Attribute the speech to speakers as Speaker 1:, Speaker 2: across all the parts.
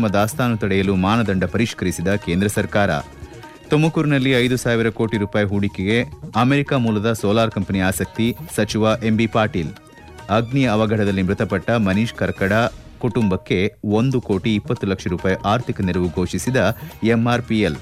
Speaker 1: ಅಕ್ರಮ ದಾಸ್ತಾನು ತಡೆಯಲು ಮಾನದಂಡ ಪರಿಷ್ಕರಿಸಿದ ಕೇಂದ್ರ ಸರ್ಕಾರ ತುಮಕೂರಿನಲ್ಲಿ ಐದು ಸಾವಿರ ಕೋಟಿ ರೂಪಾಯಿ ಹೂಡಿಕೆಗೆ ಅಮೆರಿಕ ಮೂಲದ ಸೋಲಾರ್ ಕಂಪನಿ ಆಸಕ್ತಿ ಸಚಿವ ಎಂಬಿ ಪಾಟೀಲ್ ಅಗ್ನಿ ಅವಘಡದಲ್ಲಿ ಮೃತಪಟ್ಟ ಮನೀಶ್ ಕರ್ಕಡ ಕುಟುಂಬಕ್ಕೆ ಒಂದು ಕೋಟಿ ಇಪ್ಪತ್ತು ಲಕ್ಷ ರೂಪಾಯಿ ಆರ್ಥಿಕ ನೆರವು ಘೋಷಿಸಿದ ಎಂಆರ್ಪಿಎಲ್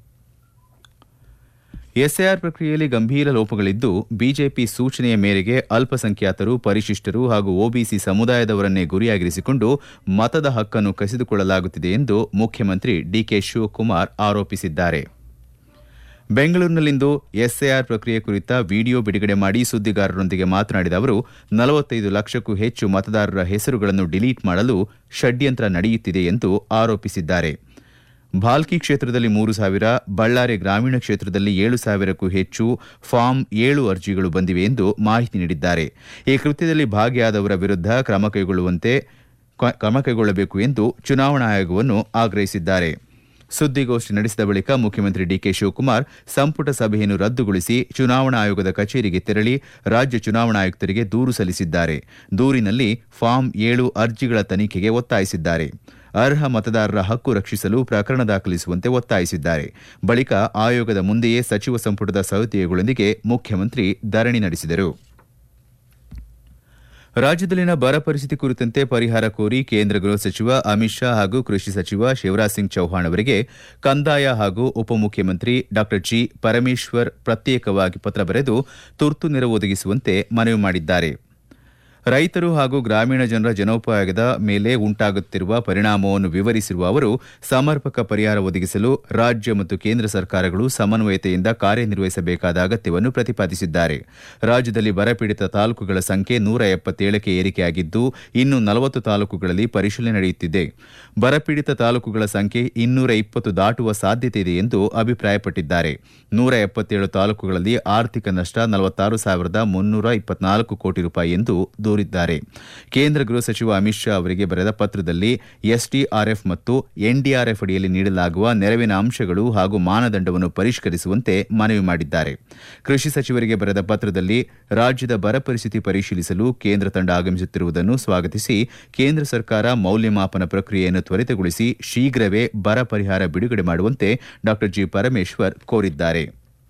Speaker 1: ಎಸ್ಐಆರ್ ಪ್ರಕ್ರಿಯೆಯಲ್ಲಿ ಗಂಭೀರ ಲೋಪಗಳಿದ್ದು ಬಿಜೆಪಿ ಸೂಚನೆಯ ಮೇರೆಗೆ ಅಲ್ಪಸಂಖ್ಯಾತರು ಪರಿಶಿಷ್ಟರು ಹಾಗೂ ಒಬಿಸಿ ಸಮುದಾಯದವರನ್ನೇ ಗುರಿಯಾಗಿರಿಸಿಕೊಂಡು ಮತದ ಹಕ್ಕನ್ನು ಕಸಿದುಕೊಳ್ಳಲಾಗುತ್ತಿದೆ ಎಂದು ಮುಖ್ಯಮಂತ್ರಿ ಡಿಕೆ ಶಿವಕುಮಾರ್ ಆರೋಪಿಸಿದ್ದಾರೆ ಬೆಂಗಳೂರಿನಲ್ಲಿಂದು ಎಸ್ಐಆರ್ ಪ್ರಕ್ರಿಯೆ ಕುರಿತ ವಿಡಿಯೋ ಬಿಡುಗಡೆ ಮಾಡಿ ಸುದ್ದಿಗಾರರೊಂದಿಗೆ ಮಾತನಾಡಿದ ಅವರು ನಲವತ್ತೈದು ಲಕ್ಷಕ್ಕೂ ಹೆಚ್ಚು ಮತದಾರರ ಹೆಸರುಗಳನ್ನು ಡಿಲೀಟ್ ಮಾಡಲು ಷಡ್ಯಂತ್ರ ನಡೆಯುತ್ತಿದೆ ಎಂದು ಆರೋಪಿಸಿದ್ದಾರೆ ಭಾಲ್ಕಿ ಕ್ಷೇತ್ರದಲ್ಲಿ ಮೂರು ಸಾವಿರ ಬಳ್ಳಾರಿ ಗ್ರಾಮೀಣ ಕ್ಷೇತ್ರದಲ್ಲಿ ಏಳು ಸಾವಿರಕ್ಕೂ ಹೆಚ್ಚು ಫಾರ್ಮ್ ಏಳು ಅರ್ಜಿಗಳು ಬಂದಿವೆ ಎಂದು ಮಾಹಿತಿ ನೀಡಿದ್ದಾರೆ ಈ ಕೃತ್ಯದಲ್ಲಿ ಭಾಗಿಯಾದವರ ವಿರುದ್ಧ ಕ್ರಮ ಕೈಗೊಳ್ಳುವಂತೆ ಕ್ರಮ ಕೈಗೊಳ್ಳಬೇಕು ಎಂದು ಚುನಾವಣಾ ಆಯೋಗವನ್ನು ಆಗ್ರಹಿಸಿದ್ದಾರೆ ಸುದ್ದಿಗೋಷ್ಠಿ ನಡೆಸಿದ ಬಳಿಕ ಮುಖ್ಯಮಂತ್ರಿ ಡಿಕೆ ಶಿವಕುಮಾರ್ ಸಂಪುಟ ಸಭೆಯನ್ನು ರದ್ದುಗೊಳಿಸಿ ಚುನಾವಣಾ ಆಯೋಗದ ಕಚೇರಿಗೆ ತೆರಳಿ ರಾಜ್ಯ ಚುನಾವಣಾ ಆಯುಕ್ತರಿಗೆ ದೂರು ಸಲ್ಲಿಸಿದ್ದಾರೆ ದೂರಿನಲ್ಲಿ ಫಾರ್ಮ್ ಏಳು ಅರ್ಜಿಗಳ ತನಿಖೆಗೆ ಒತ್ತಾಯಿಸಿದ್ದಾರೆ ಅರ್ಹ ಮತದಾರರ ಹಕ್ಕು ರಕ್ಷಿಸಲು ಪ್ರಕರಣ ದಾಖಲಿಸುವಂತೆ ಒತ್ತಾಯಿಸಿದ್ದಾರೆ ಬಳಿಕ ಆಯೋಗದ ಮುಂದೆಯೇ ಸಚಿವ ಸಂಪುಟದ ಸಹೋದ್ಯೋಗಿಗಳೊಂದಿಗೆ ಮುಖ್ಯಮಂತ್ರಿ ಧರಣಿ ನಡೆಸಿದರು ರಾಜ್ಯದಲ್ಲಿನ ಬರ ಪರಿಸ್ಥಿತಿ ಕುರಿತಂತೆ ಪರಿಹಾರ ಕೋರಿ ಕೇಂದ್ರ ಗೃಹ ಸಚಿವ ಅಮಿತ್ ಶಾ ಹಾಗೂ ಕೃಷಿ ಸಚಿವ ಶಿವರಾಜ್ ಸಿಂಗ್ ಚೌಹಾಣ್ ಅವರಿಗೆ ಕಂದಾಯ ಹಾಗೂ ಉಪಮುಖ್ಯಮಂತ್ರಿ ಡಾ ಜಿ ಪರಮೇಶ್ವರ್ ಪ್ರತ್ಯೇಕವಾಗಿ ಪತ್ರ ಬರೆದು ತುರ್ತು ನೆರವು ಒದಗಿಸುವಂತೆ ಮನವಿ ಮಾಡಿದ್ದಾರೆ ರೈತರು ಹಾಗೂ ಗ್ರಾಮೀಣ ಜನರ ಜನೋಪಯೋಗದ ಮೇಲೆ ಉಂಟಾಗುತ್ತಿರುವ ಪರಿಣಾಮವನ್ನು ವಿವರಿಸಿರುವ ಅವರು ಸಮರ್ಪಕ ಪರಿಹಾರ ಒದಗಿಸಲು ರಾಜ್ಯ ಮತ್ತು ಕೇಂದ್ರ ಸರ್ಕಾರಗಳು ಸಮನ್ವಯತೆಯಿಂದ ಕಾರ್ಯನಿರ್ವಹಿಸಬೇಕಾದ ಅಗತ್ಯವನ್ನು ಪ್ರತಿಪಾದಿಸಿದ್ದಾರೆ ರಾಜ್ಯದಲ್ಲಿ ಬರಪೀಡಿತ ತಾಲೂಕುಗಳ ಸಂಖ್ಯೆ ನೂರ ಎಪ್ಪತ್ತೇಳಕ್ಕೆ ಏರಿಕೆಯಾಗಿದ್ದು ಇನ್ನು ನಲವತ್ತು ತಾಲೂಕುಗಳಲ್ಲಿ ಪರಿಶೀಲನೆ ನಡೆಯುತ್ತಿದೆ ಬರಪೀಡಿತ ತಾಲೂಕುಗಳ ಸಂಖ್ಯೆ ಇನ್ನೂರ ಇಪ್ಪತ್ತು ದಾಟುವ ಸಾಧ್ಯತೆ ಇದೆ ಎಂದು ಅಭಿಪ್ರಾಯಪಟ್ಟಿದ್ದಾರೆ ನೂರ ಎಪ್ಪತ್ತೇಳು ತಾಲೂಕುಗಳಲ್ಲಿ ಆರ್ಥಿಕ ನಷ್ಟ ನಲವತ್ತಾರು ಸಾವಿರದ ಮುನ್ನೂರ ಇಪ್ಪತ್ನಾಲ್ಕು ಕೋಟಿ ರೂಪಾಯಿ ಎಂದು ದೂರಿದ್ದಾರೆ ಕೇಂದ್ರ ಗೃಹ ಸಚಿವ ಅಮಿತ್ ಶಾ ಅವರಿಗೆ ಬರೆದ ಪತ್ರದಲ್ಲಿ ಎಸ್ಡಿಆರ್ಎಫ್ ಮತ್ತು ಎನ್ಡಿಆರ್ಎಫ್ ಅಡಿಯಲ್ಲಿ ನೀಡಲಾಗುವ ನೆರವಿನ ಅಂಶಗಳು ಹಾಗೂ ಮಾನದಂಡವನ್ನು ಪರಿಷ್ಕರಿಸುವಂತೆ ಮನವಿ ಮಾಡಿದ್ದಾರೆ ಕೃಷಿ ಸಚಿವರಿಗೆ ಬರೆದ ಪತ್ರದಲ್ಲಿ ರಾಜ್ಯದ ಬರ ಪರಿಸ್ಥಿತಿ ಪರಿಶೀಲಿಸಲು ಕೇಂದ್ರ ತಂಡ ಆಗಮಿಸುತ್ತಿರುವುದನ್ನು ಸ್ವಾಗತಿಸಿ ಕೇಂದ್ರ ಸರ್ಕಾರ ಮೌಲ್ಯಮಾಪನ ಪ್ರಕ್ರಿಯೆಯನ್ನು ತ್ವರಿತಗೊಳಿಸಿ ಶೀಘ್ರವೇ ಬರ ಪರಿಹಾರ ಬಿಡುಗಡೆ ಮಾಡುವಂತೆ ಡಾ ಜಿ ಪರಮೇಶ್ವರ್ ಕೋರಿದ್ದಾರೆ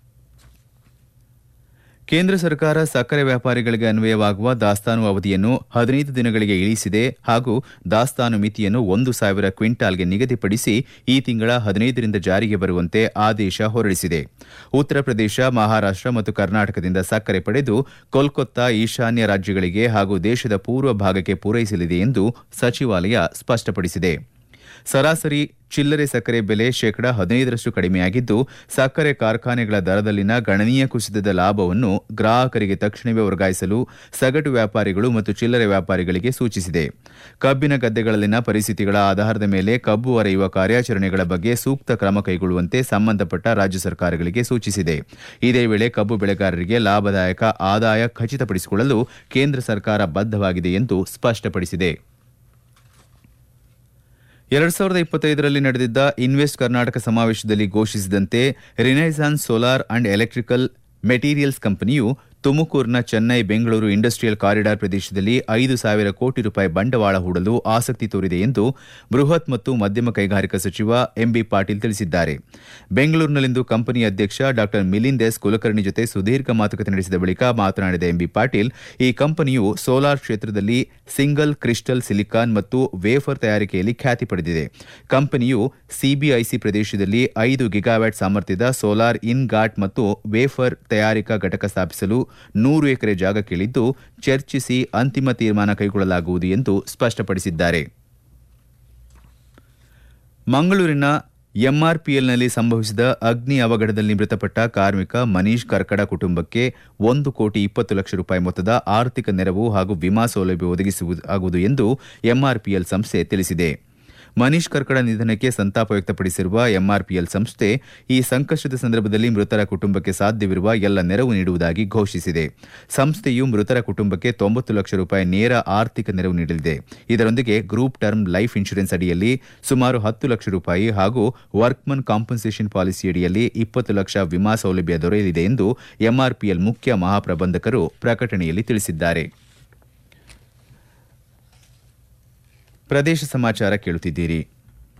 Speaker 1: ಕೇಂದ್ರ ಸರ್ಕಾರ ಸಕ್ಕರೆ ವ್ಯಾಪಾರಿಗಳಿಗೆ ಅನ್ವಯವಾಗುವ ದಾಸ್ತಾನು ಅವಧಿಯನ್ನು ಹದಿನೈದು ದಿನಗಳಿಗೆ ಇಳಿಸಿದೆ ಹಾಗೂ ದಾಸ್ತಾನು ಮಿತಿಯನ್ನು ಒಂದು ಸಾವಿರ ಕ್ವಿಂಟಾಲ್ಗೆ ನಿಗದಿಪಡಿಸಿ ಈ ತಿಂಗಳ ಹದಿನೈದರಿಂದ ಜಾರಿಗೆ ಬರುವಂತೆ ಆದೇಶ ಹೊರಡಿಸಿದೆ ಉತ್ತರ ಪ್ರದೇಶ ಮಹಾರಾಷ್ಟ ಮತ್ತು ಕರ್ನಾಟಕದಿಂದ ಸಕ್ಕರೆ ಪಡೆದು ಕೋಲ್ಕತ್ತಾ ಈಶಾನ್ಯ ರಾಜ್ಯಗಳಿಗೆ ಹಾಗೂ ದೇಶದ ಪೂರ್ವ ಭಾಗಕ್ಕೆ ಪೂರೈಸಲಿದೆ ಎಂದು ಸಚಿವಾಲಯ ಸ್ಪಷ್ಟಪಡಿಸಿದೆ ಸರಾಸರಿ ಚಿಲ್ಲರೆ ಸಕ್ಕರೆ ಬೆಲೆ ಶೇಕಡ ಹದಿನೈದರಷ್ಟು ಕಡಿಮೆಯಾಗಿದ್ದು ಸಕ್ಕರೆ ಕಾರ್ಖಾನೆಗಳ ದರದಲ್ಲಿನ ಗಣನೀಯ ಕುಸಿತದ ಲಾಭವನ್ನು ಗ್ರಾಹಕರಿಗೆ ತಕ್ಷಣವೇ ವರ್ಗಾಯಿಸಲು ಸಗಟು ವ್ಯಾಪಾರಿಗಳು ಮತ್ತು ಚಿಲ್ಲರೆ ವ್ಯಾಪಾರಿಗಳಿಗೆ ಸೂಚಿಸಿದೆ ಕಬ್ಬಿನ ಗದ್ದೆಗಳಲ್ಲಿನ ಪರಿಸ್ಥಿತಿಗಳ ಆಧಾರದ ಮೇಲೆ ಕಬ್ಬು ಅರೆಯುವ ಕಾರ್ಯಾಚರಣೆಗಳ ಬಗ್ಗೆ ಸೂಕ್ತ ಕ್ರಮ ಕೈಗೊಳ್ಳುವಂತೆ ಸಂಬಂಧಪಟ್ಟ ರಾಜ್ಯ ಸರ್ಕಾರಗಳಿಗೆ ಸೂಚಿಸಿದೆ ಇದೇ ವೇಳೆ ಕಬ್ಬು ಬೆಳೆಗಾರರಿಗೆ ಲಾಭದಾಯಕ ಆದಾಯ ಖಚಿತಪಡಿಸಿಕೊಳ್ಳಲು ಕೇಂದ್ರ ಸರ್ಕಾರ ಬದ್ಧವಾಗಿದೆ ಎಂದು ಸ್ಪಷ್ಟಪಡಿಸಿದೆ ಎರಡ್ ಸಾವಿರದ ಇಪ್ಪತ್ತೈದರಲ್ಲಿ ನಡೆದಿದ್ದ ಇನ್ವೆಸ್ಟ್ ಕರ್ನಾಟಕ ಸಮಾವೇಶದಲ್ಲಿ ಘೋಷಿಸಿದಂತೆ Renaissance solar and electrical materials ಕಂಪನಿಯು ತುಮಕೂರಿನ ಚೆನ್ನೈ ಬೆಂಗಳೂರು ಇಂಡಸ್ಟ್ರಿಯಲ್ ಕಾರಿಡಾರ್ ಪ್ರದೇಶದಲ್ಲಿ ಐದು ಸಾವಿರ ಕೋಟಿ ರೂಪಾಯಿ ಬಂಡವಾಳ ಹೂಡಲು ಆಸಕ್ತಿ ತೋರಿದೆ ಎಂದು ಬೃಹತ್ ಮತ್ತು ಮಧ್ಯಮ ಕೈಗಾರಿಕಾ ಸಚಿವ ಎಂಬಿ ಪಾಟೀಲ್ ತಿಳಿಸಿದ್ದಾರೆ ಬೆಂಗಳೂರಿನಲ್ಲಿಂದು ಕಂಪನಿ ಅಧ್ಯಕ್ಷ ಡಾ ಮಿಲಿಂದ್ ಎಸ್ ಕುಲಕರ್ಣಿ ಜೊತೆ ಸುದೀರ್ಘ ಮಾತುಕತೆ ನಡೆಸಿದ ಬಳಿಕ ಮಾತನಾಡಿದ ಎಂಬಿ ಪಾಟೀಲ್ ಈ ಕಂಪನಿಯು ಸೋಲಾರ್ ಕ್ಷೇತ್ರದಲ್ಲಿ ಸಿಂಗಲ್ ಕ್ರಿಸ್ಟಲ್ ಸಿಲಿಕಾನ್ ಮತ್ತು ವೇಫರ್ ತಯಾರಿಕೆಯಲ್ಲಿ ಖ್ಯಾತಿ ಪಡೆದಿದೆ ಕಂಪನಿಯು ಸಿಬಿಐಸಿ ಪ್ರದೇಶದಲ್ಲಿ ಐದು ಗಿಗಾವ್ಯಾಟ್ ಸಾಮರ್ಥ್ಯದ ಸೋಲಾರ್ ಇನ್ ಘಾಟ್ ಮತ್ತು ವೇಫರ್ ತಯಾರಿಕಾ ಘಟಕ ಸ್ಥಾಪಿಸಲು ನೂರು ಎಕರೆ ಜಾಗ ಕೇಳಿದ್ದು ಚರ್ಚಿಸಿ ಅಂತಿಮ ತೀರ್ಮಾನ ಕೈಗೊಳ್ಳಲಾಗುವುದು ಎಂದು ಸ್ಪಷ್ಟಪಡಿಸಿದ್ದಾರೆ ಮಂಗಳೂರಿನ ಎಂಆರ್ಪಿಎಲ್ನಲ್ಲಿ ಸಂಭವಿಸಿದ ಅಗ್ನಿ ಅವಘಡದಲ್ಲಿ ಮೃತಪಟ್ಟ ಕಾರ್ಮಿಕ ಮನೀಶ್ ಕರ್ಕಡ ಕುಟುಂಬಕ್ಕೆ ಒಂದು ಕೋಟಿ ಇಪ್ಪತ್ತು ಲಕ್ಷ ರೂಪಾಯಿ ಮೊತ್ತದ ಆರ್ಥಿಕ ನೆರವು ಹಾಗೂ ವಿಮಾ ಸೌಲಭ್ಯ ಒದಗಿಸಲಾಗುವುದು ಎಂದು ಎಂಆರ್ಪಿಎಲ್ ಸಂಸ್ಥೆ ತಿಳಿಸಿದೆ ಮನೀಶ್ ಕರ್ಕಡ ನಿಧನಕ್ಕೆ ಸಂತಾಪ ವ್ಯಕ್ತಪಡಿಸಿರುವ ಎಂಆರ್ಪಿಎಲ್ ಸಂಸ್ಥೆ ಈ ಸಂಕಷ್ಟದ ಸಂದರ್ಭದಲ್ಲಿ ಮೃತರ ಕುಟುಂಬಕ್ಕೆ ಸಾಧ್ಯವಿರುವ ಎಲ್ಲ ನೆರವು ನೀಡುವುದಾಗಿ ಘೋಷಿಸಿದೆ ಸಂಸ್ಥೆಯು ಮೃತರ ಕುಟುಂಬಕ್ಕೆ ತೊಂಬತ್ತು ಲಕ್ಷ ರೂಪಾಯಿ ನೇರ ಆರ್ಥಿಕ ನೆರವು ನೀಡಲಿದೆ ಇದರೊಂದಿಗೆ ಗ್ರೂಪ್ ಟರ್ಮ್ ಲೈಫ್ ಇನ್ಶೂರೆನ್ಸ್ ಅಡಿಯಲ್ಲಿ ಸುಮಾರು ಹತ್ತು ಲಕ್ಷ ರೂಪಾಯಿ ಹಾಗೂ ವರ್ಕ್ಮನ್ ಕಾಂಪನ್ಸೇಷನ್ ಪಾಲಿಸಿಯಡಿಯಲ್ಲಿ ಇಪ್ಪತ್ತು ಲಕ್ಷ ವಿಮಾ ಸೌಲಭ್ಯ ದೊರೆಯಲಿದೆ ಎಂದು ಎಂಆರ್ಪಿಎಲ್ ಮುಖ್ಯ ಮಹಾಪ್ರಬಂಧಕರು ಪ್ರಕಟಣೆಯಲ್ಲಿ ತಿಳಿಸಿದ್ದಾರೆ ಪ್ರದೇಶ ಸಮಾಚಾರ ಕೇಳುತ್ತಿದ್ದೀರಿ